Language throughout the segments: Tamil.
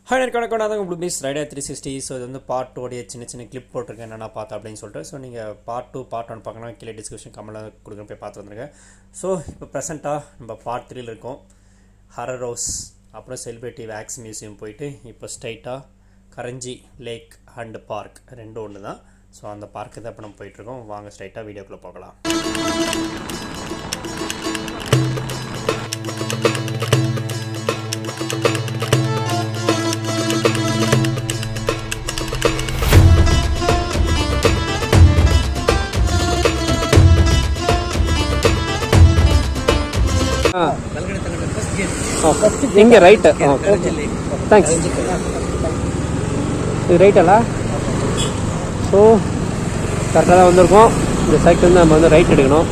ஹாய் எனக்கு வணக்கம் நான் தான் உங்களுக்கு miss rider three sixty so இது வந்து பார்ட் டூடைய சின்ன சின்ன கிளிப் போட்டிருக்கேன் என்னென்ன பார்த்தேன் அப்படின்னு சொல்லிட்டு ஸோ நீங்கள் பார்ட் டூ பார்ட் ஒன் பார்க்கணும் கீழே டிஸ்கிரிப்ஷன் கமெண்ட்டில் கொடுக்குறேன் போய் பார்த்து வந்துருங்க ஸோ இப்போ ப்ரெசென்ட்டாக நம்ம பார்ட் த்ரீல இருக்கோம் ஹரர் ரோஸ் அப்புறம் செலிபிரிட்டி வேக்ஸ் மியூசியம் போயிட்டு இப்போ ஸ்ட்ரைட்டாக கரஞ்சி லேக் அண்ட் பார்க் ரெண்டும் ஒன்று தான் ஸோ அந்த பார்க்கு தான் இப்போ நம்ம போயிட்டுருக்கோம் வாங்க ஸ்ட்ரைட்டாக வீடியோக்குள்ளே போகலாம் எங்கே ரைட்டு தேங்க்ஸ் இது ரைட்டல்ல ஸோ கரெக்டாக தான் வந்திருக்கோம் இந்த சைக்கிள் வந்து நம்ம வந்து ரைட் எடுக்கணும்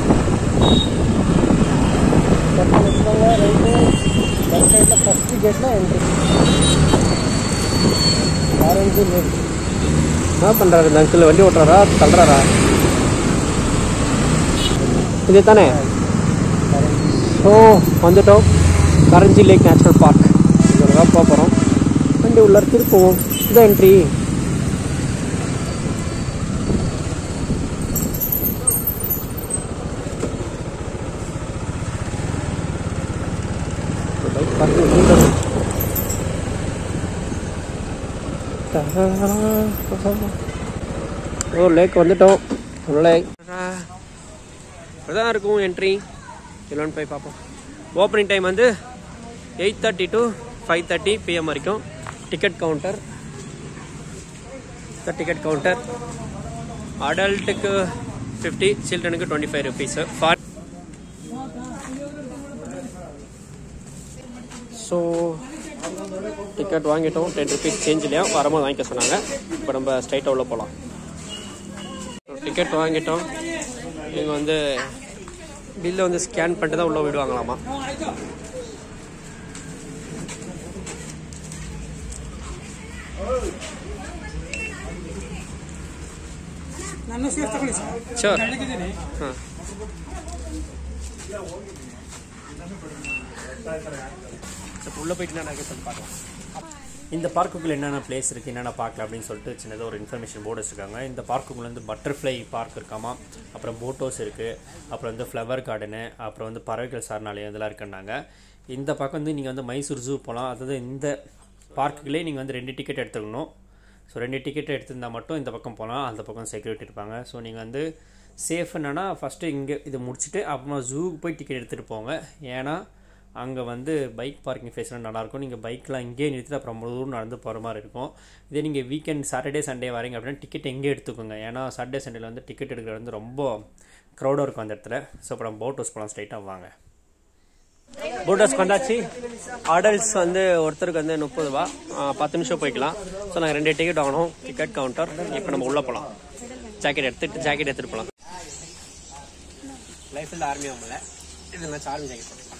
ஃபர்ஸ்ட் கேட்ல என்ட்ரி ஆரஞ்சு லேக் என்ன பண்ணுறாரு இந்த அங்கிள் வண்டி ஓட்டுறாரா தள்ளுறாரா இது தானே ஸோ வந்துட்டோம் கரஞ்சி லேக் நேச்சுரல் பார்க் இதில் தான் போக போகிறோம் வண்டி உள்ள திருப்புவோம் இதான் என்ட்ரி ஓ லேக் வந்துட்டோம் லேக் அதான் இருக்கும் என்ட்ரி இல்லைன்னு போய் பார்ப்போம் ஓப்பனிங் டைம் வந்து eight thirty to five thirty PM வரைக்கும் டிக்கெட் கவுண்டர் டிக்கெட் கவுண்டர் அடல்ட்டுக்கு ஃபிஃப்டி சில்ட்ரனுக்கு twenty five rupees for so ticket வாங்கிட்டோம் டென் ருபீஸ் சேஞ்ச் இல்லையா வரும்போது வாங்கிக்க சொன்னாங்க இப்போ நம்ம ஸ்ட்ரைட்டாக உள்ள போகலாம் டிக்கெட் வாங்கிட்டோம் இவங்க வந்து பில்லை வந்து ஸ்கேன் பண்ணிட்டு தான் உள்ள விடுவாங்களாமா ನನ್ನ ಸೇಫ್ ತಗೊಳ್ಳಿ ಸರ್ ஷோர் ಹಾಂ உள்ளே போயிட்டு நான் சொல்லி பார்க்கலாம் இந்த பார்க்குக்குள்ள என்னென்ன பிளேஸ் இருக்குது என்னென்ன பார்க்கலாம் அப்படின்னு சொல்லிட்டு சின்னதாக ஒரு இன்ஃபர்மேஷன் போர்டு வச்சுருக்காங்க இந்த பார்க்குக்குள்ள வந்து பட்டர்ஃப்ளை பார்க் இருக்காமா அப்புறம் போட்டோஸ் இருக்குது அப்புறம் வந்து ஃப்ளவர் கார்டனு அப்புறம் வந்து பறவைகள் சரணாலயம் இதெல்லாம் இருக்குன்னாங்க இந்த பக்கம் வந்து நீங்கள் வந்து மைசூர் ஜூ போகலாம் அதாவது இந்த பார்க்குகளே நீங்கள் வந்து ரெண்டு டிக்கெட் எடுத்துக்கணும் ஸோ ரெண்டு டிக்கெட் எடுத்திருந்தால் மட்டும் இந்த பக்கம் போகலாம் அந்த பக்கம் செக்யூரிட்டி இருப்பாங்க ஸோ நீங்கள் வந்து சேஃப் என்னன்னா ஃபஸ்ட்டு இங்கே இது முடிச்சுட்டு அப்புறமா ஜூக்கு போய் டிக்கெட் எடுத்துகிட்டு போங்க ஏன்னா அங்கே வந்து பைக் பார்க்கிங் ஃபெசிலிட்டி நல்லாயிருக்கும் நீங்கள் பைக்லாம் இங்கேயே நிறுத்திட்டு அப்புறம் ரொம்ப தூரம் நடந்து போகிற மாதிரி இருக்கும் இதே நீங்கள் வீக்கெண்ட் சாட்டர்டே சண்டே வரீங்க அப்படின்னா டிக்கெட் எங்கே எடுத்துக்கோங்க ஏன்னா சாட்டர்டே சண்டேல வந்து டிக்கெட் எடுக்கிறது வந்து ரொம்ப க்ரௌடாக இருக்கும் அந்த இடத்துல ஸோ அப்புறம் போட் ஹவுஸ் போகலாம் ஸ்ட்ரைட்டாக வாங்க போட்டோஸ் வந்தாச்சு அடல்ட்ஸ் வந்து ஒருத்தருக்கு வந்து முப்பது ரூபா ஆ, பத்து நிமிஷம் போய்க்கலாம் ஸோ நாங்கள் ரெண்டு டிக்கெட் வாங்கணும் டிக்கெட் கவுண்டர் இப்போ நம்ம உள்ளே போகலாம் ஜாக்கெட் எடுத்துட்டு ஜாக்கெட் எடுத்துகிட்டு போகலாம் லைஃப்பில் ஆர்மி ஆகல இதெல்லாம் ஆர்மி ஜாக்கெட் போட்டுக்கலாம்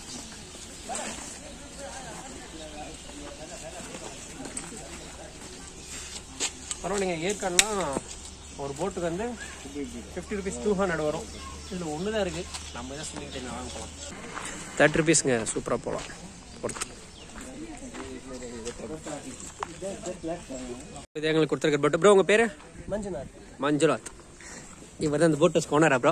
பரவாயில்லைங்க ஏற்காடுலாம் ஒரு போட்டுக்கு வந்து ஃபிஃப்டி ருபீஸ் டூ ஹண்ட்ரட் வரும் இதில் ஒன்று தான் இருக்குது நம்ம தான் சொல்லிக்கிட்டு வாங்க போகலாம் தேர்ட்டி ருபீஸ்ங்க சூப்பராக போகலாம் ஒருத்தர் இது எங்களுக்கு கொடுத்துருக்க பட் ப்ரோ உங்கள் பேர் ಮಂಜುನಾಥ್ மஞ்சுநாத் இவர் தான் இந்த போட்டஸ் கோனரா ப்ரோ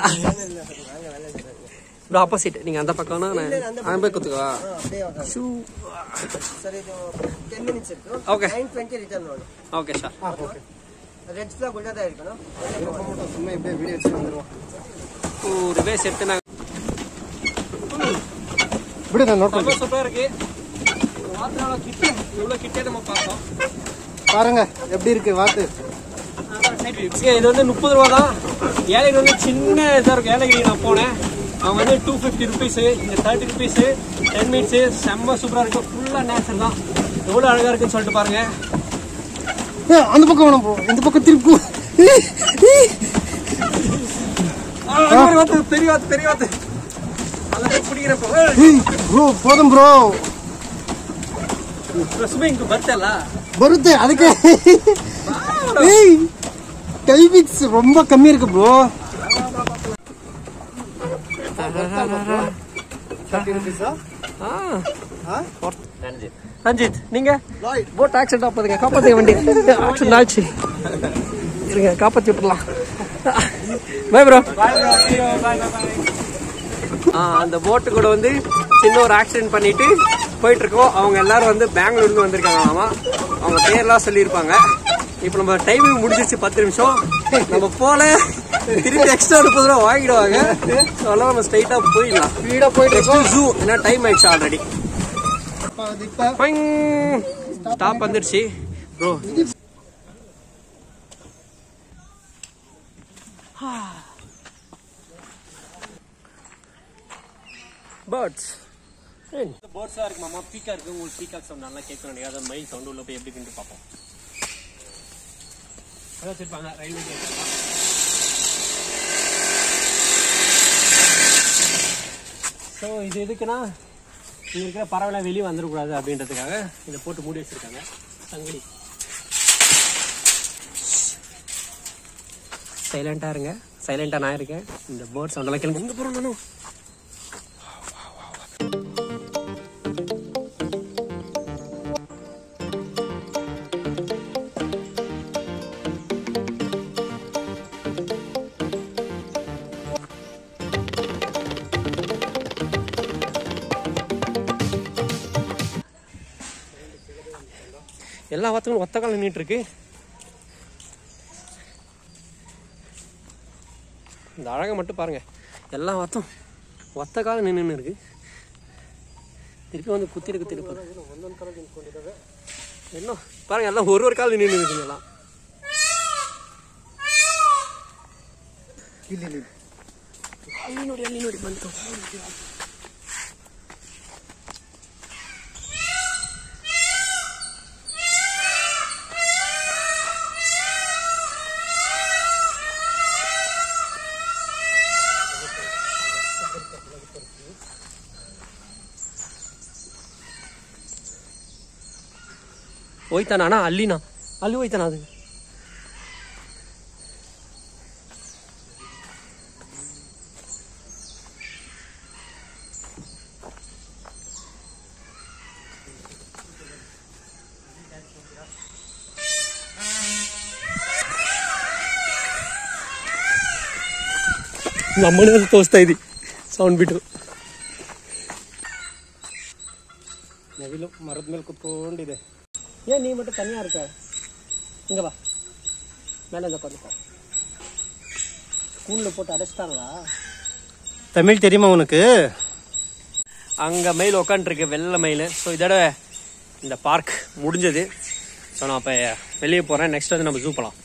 ப்ரோ ஆப்போசிட் நீங்கள் அந்த பக்கம்னா நான் அங்கே போய் கொடுத்துக்கவா ஷூ ಸರ್ ಇದು ಟೆನ್ ಮಿನಿಟ್ಸ್ ಇತ್ತು Okay. ನೈನ್ ಟ್ವೆಂಟಿ ರಿಟರ್ನ್ ನೋಡಿ ஓகே சார் ರೆಡ್ ಫ್ಲಾಗ್ ಉಳ್ಳದ ಇರ್ಕಣ சும்மா இப்படியே வீடியோ வச்சு வந்துருவோம் ஒரு பேஸ் எடுத்து நாங்கள் இப்படி நான் நோட் ரொம்ப சூப்பராக இருக்கு வாத்தினால கிட்ட இவ்வளோ கிட்டே நம்ம பார்த்தோம் பாருங்க எப்படி இருக்கு வாத்து இது வந்து முப்பது ரூபா தான் ஏலகிரி வந்து சின்ன இதாக இருக்கும் ஏலகிரி நான் போனேன் அவன் வந்து டூ ஃபிஃப்டி ருபீஸு இங்கே தேர்ட்டி ருபீஸு டென் மினிட்ஸு செம்ம சூப்பராக இருக்கும் ஃபுல்லாக நேச்சர் தான் எவ்வளோ அழகாக இருக்குன்னு சொல்லிட்டு பாருங்க ஏ, அந்த பக்கம் வேணும் bro. இந்த பக்கம் திருப்பு ஆ, அங்க ஒரு வாத்து, பெரிய வாத்து பெரிய வாத்து அதை பிடிக்கிறப்போ ப்ரோ போதும் ப்ரோ ஸ்விம்மிங் ಬರ್ತಲ್ಲ ಬರುತ್ತೆ ಅದಕ್ಕೆ ಏಯ್ ಟೈಮಿಕ್ಸ್ ரொம்ப ಕಮ್ಮಿ இருக்கு ப்ரோ தேர்ட்டி ருபீஸா ஆ ஆ ரஞ்சித் ரஞ்சித் நீங்க போட் ஆக்சிடென்ட் ஆகுதுங்க காப்பாத்துங்க வண்டி ஆக்சிடென்ட் ஆச்சு இருங்க காப்பாத்தி விட்டுலாம் பை ப்ரோ அந்த போட்டு கூட வந்து சின்ன ஒரு ஆக்சிடென்ட் பண்ணிட்டு போயிட்டு இருக்கோம் அவங்க எல்லாரும் வந்து பெங்களூர்ல இருந்து வந்திருக்காங்களாமா அவங்க பேர்லாம் சொல்லியிருப்பாங்க இப்போ நம்ம டைமிங் முடிஞ்சிச்சு பத்து நிமிஷம் நம்ம போல திருப்பி எக்ஸ்ட்ரா முப்பது ரூபா வாங்கிடுவாங்க ஸோ அதெல்லாம் நம்ம ஸ்ட்ரைட்டா போயிடலாம் ஸ்பீடா போயிட்டு நெக்ஸ்ட் ஜூ ஏன்னா டைம் ஆயிடுச்சு ஆல்ரெடி இப்ப அது இப்ப ஸ்டாப் வந்துடுச்சு ப்ரோ பேர்ட்ஸ் பேர்ட்ஸாக இருக்கு மாமா பீக்கா இருக்கு உங்களுக்கு பீகாக் சவுண்ட் நல்லா கேட்கணும் நீங்கள் அதை மயில் சவுண்ட் உள்ள போய் எப்படி இருக்குன்னு பார்ப்போம் அதான் வச்சிருப்பாங்க ரயில்வே ஸோ இது எதுக்குன்னா இங்க இருக்கிற பறவைலாம் வெளியே வந்துடக்கூடாது அப்படின்றதுக்காக இதை போட்டு மூடி வச்சிருக்காங்க சங்கிலி சைலண்டா இருங்க சைலண்டா நான் இருக்கேன் இந்த பேர்ட் சவுண்டெல்லாம் கேளுங்க எங்க போறோம் நானும் எல்லா வாத்துகளும் ஒத்த காலம் நின்றுட்டு இருக்கு இந்த அழகை மட்டும் பாருங்க எல்லா வாத்தும் ஒத்த காலம் நின்று இருக்கு திருப்பி வந்து குத்திட்டு குத்திட்டு போகுது என்ன பாருங்க எல்லாம் ஒரு ஒரு காலம் நின்று இருக்குங்க எல்லாம் ಇಲ್ಲಿ ಇಲ್ಲಿ. ಅಲ್ಲಿ ನೋಡಿ ಅಲ್ಲಿ ನೋಡಿ ಬಂತು ಹೋಯ್ತಾನ ಅಲ್ಲಿನ ಅಲ್ಲಿ ಹೋಯ್ತಾನ ಅದು ನಮ್ಮನೆ ತೋರಿಸ್ತಾ ಇದ್ದಿ ಸೌಂಡ್ ಬಿಟ್ಟು ನವಿಲು ಮರದ ಮೇಲೆ ಕುತ್ಕೊಂಡಿದೆ ಏನ್ ನೀ மட்டும் தனியா இருக்க இங்க வா மேல இந்த உட்காந்துக்கோ ஸ்கூல்ல போட்டு அடைச்சிட்டாங்களா தமிழ் தெரியுமா உனக்கு அங்க மயில் உட்காந்துருக்கு வெள்ளை மயில் ஸோ இதோட இந்த பார்க் முடிஞ்சது ஸோ நான் இப்போ வெளியே போகிறேன் நெக்ஸ்ட் வந்து நம்ம ஜூ போகலாம்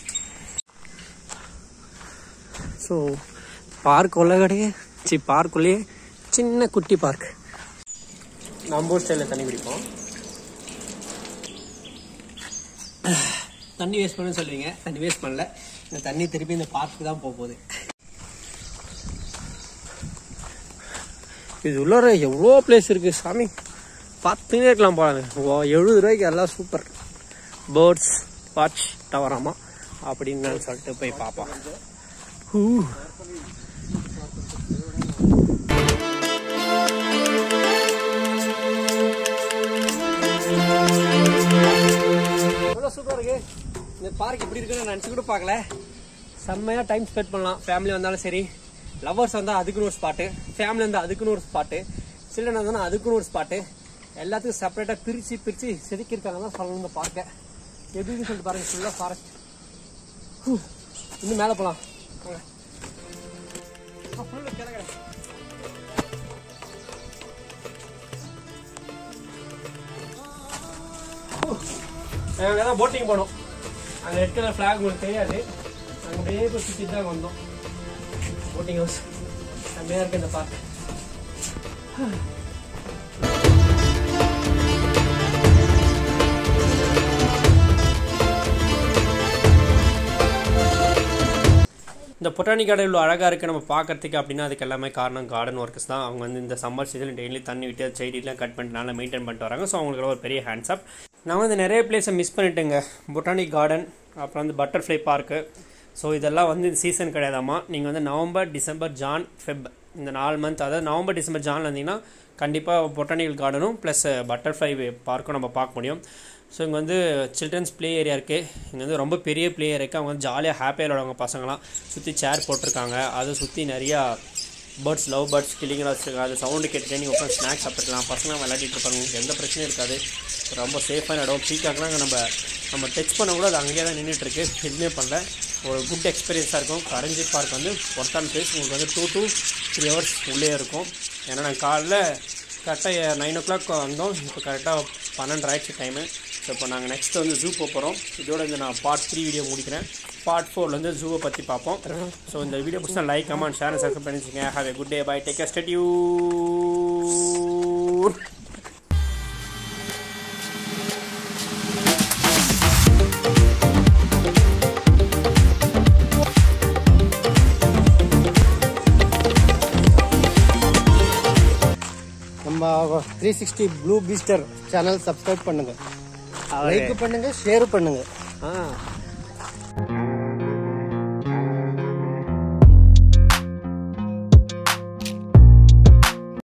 ஸோ பார்க் உள்ளகடையே சி பார்க்குள்ளேயே சின்ன குட்டி பார்க் நம்ம ஊர் ஸ்டைலில் தண்ணி குடிப்போம் தண்ணி வேஸ்ட் பண்ணுன்னு சொல்றீங்க தண்ணி வேஸ்ட் பண்ணல இந்த தண்ணி திருப்பி இந்த பார்க்கு தான் போக போகுது இது உள்ளார எவ்வளோ பிளேஸ் இருக்கு சாமி பார்த்துனே இருக்கலாம் பாருங்க ஓ எழுபது ரூபாய்க்கு எல்லாம் சூப்பர் பேர்ட்ஸ் வாட்ச் டவராமா அப்படின்னு சொல்லிட்டு போய் பார்ப்போம் ஹூ. எவ்வளோ சூப்பராக இருக்கு இந்த பார்க் இப்படி இருக்குன்னு நினச்சி கூட பார்க்கல செம்மையாக டைம் ஸ்பெண்ட் பண்ணலாம் ஃபேமிலி வந்தாலும் சரி லவர்ஸ் வந்தால் அதுக்குன்னு ஒரு ஸ்பாட்டு ஃபேமிலி வந்தால் அதுக்குன்னு ஒரு ஸ்பாட்டு சில்ட்ரன் வந்தால் அதுக்குன்னு ஒரு ஸ்பாட்டு எல்லாத்துக்கும் செப்பரேட்டாக பிரித்து பிரித்து செதுக்கியிருக்காங்க தான் சொல்லணும் இந்த பார்க்கை எப்படின்னு சொல்லிட்டு பாருங்க ஃபுல்லாக ஃபாரஸ்ட் இன்னும் மேலே போகலாம் ஃபுல்லு கிடக்கிறேன் அங்கே தான் போட்டிங் போனோம் அங்கே ரெட் கலர் ஃப்ளாக் உங்களுக்கு தெரியாது அங்கே அப்படியே போய் சுற்றிட்டு தான் வந்தோம் போட்டிங் ஹவுஸ் செம்மையாக இருக்கு இந்த பார்க் இந்த பொட்டானி கார்டன் இவ்வளோ அழகாக இருக்குது நம்ம பார்க்கறதுக்கு அப்படின்னா அதுக்கு எல்லாமே காரணம் கார்டன் ஒர்க்கர்ஸ் தான் அவங்க வந்து இந்த சம்மர் சீசன் டெய்லி தண்ணி விட்டு அது செடியெல்லாம் கட் பண்ணிட்டு நல்லா மெயின்டைன் பண்ணிட்டு வராங்க ஸோ அவங்களுக்கு ஒரு பெரிய ஹேண்ட்ஸ் அப் நான் வந்து நிறைய பிளேஸை மிஸ் பண்ணிட்டேங்க பொட்டானிக் கார்டன் அப்புறம் வந்து பட்டர்ஃப்ளை பார்க்கு ஸோ இதெல்லாம் வந்து இந்த சீசன் கிடையாதாம்மா நீங்கள் வந்து நவம்பர் டிசம்பர் ஜான் ஃபெப் இந்த நாலு மந்த் அதாவது நவம்பர் டிசம்பர் ஜான்ல இருந்தீங்கன்னா கண்டிப்பாக பொட்டானிக்கல் கார்டனும் ப்ளஸ் பட்டர்ஃப்ளை பார்க்கும் நம்ம பார்க்க முடியும் ஸோ இங்கே வந்து சில்ட்ரன்ஸ் ப்ளே ஏரியா இருக்குது இங்கே வந்து ரொம்ப பெரிய ப்ளே ஏரியா இருக்குது அவங்க வந்து ஜாலியாக ஹாப்பியாக விளையாடுவாங்க பசங்களாம் சுற்றி சேர் போட்டிருக்காங்க அதை சுற்றி நிறையா பேர்ட்ஸ் லவ் பேர்ட்ஸ் கிளிங்கெல்லாம் வச்சுருக்காங்க அது சவுண்டு கேட்டுட்டே நீங்கள் உட்காந்து ஸ்நாக்ஸ் சாப்பிட்டுக்கலாம் பசங்களாம் விளையாடிட்டு இருப்பாங்க உங்களுக்கு எந்த பிரச்சனையும் இருக்காது ரொம்ப சேஃபான இடம் பீக்காக்லாம் இங்கே நம்ம நம்ம டச் பண்ண கூட அது அங்கேயே தான் நின்றுட்டு இருக்கு எதுவுமே பண்ணல ஒரு குட் எக்ஸ்பீரியன்ஸாக இருக்கும் கரஞ்சி பார்க் வந்து ஒர்த்தான பிளேஸ் உங்களுக்கு வந்து டூ டு த்ரீ ஹவர்ஸ் உள்ளே இருக்கும் ஏன்னா நான் காலைல கரெக்டாக நைன் ஓ கிளாக் வந்தோம் இப்போ கரெக்டாக பன்னெண்டு ஆயிடுச்சு டைமு ஸோ இப்போ நாங்கள் நெக்ஸ்ட் வந்து ஜூ போக போகிறோம் இதோட இந்த நான் பார்ட் த்ரீ வீடியோ முடிக்கிறேன் பார்ட் ஃபோர்லேருந்து ஜூவை பற்றி பார்ப்போம் ஸோ இந்த வீடியோ பிடிச்சா லைக் கமெண்ட் ஷேர் சப்ஸ்கிரைப் பண்ணி வச்சுங்க have a good day bye take stay tuned நம்ம த்ரீ சிக்ஸ்டி ப்ளூ பீஸ்டர் சேனல் சப்ஸ்கிரைப் பண்ணுங்க லைக் பண்ணுங்க ஷேர் பண்ணுங்க ஆ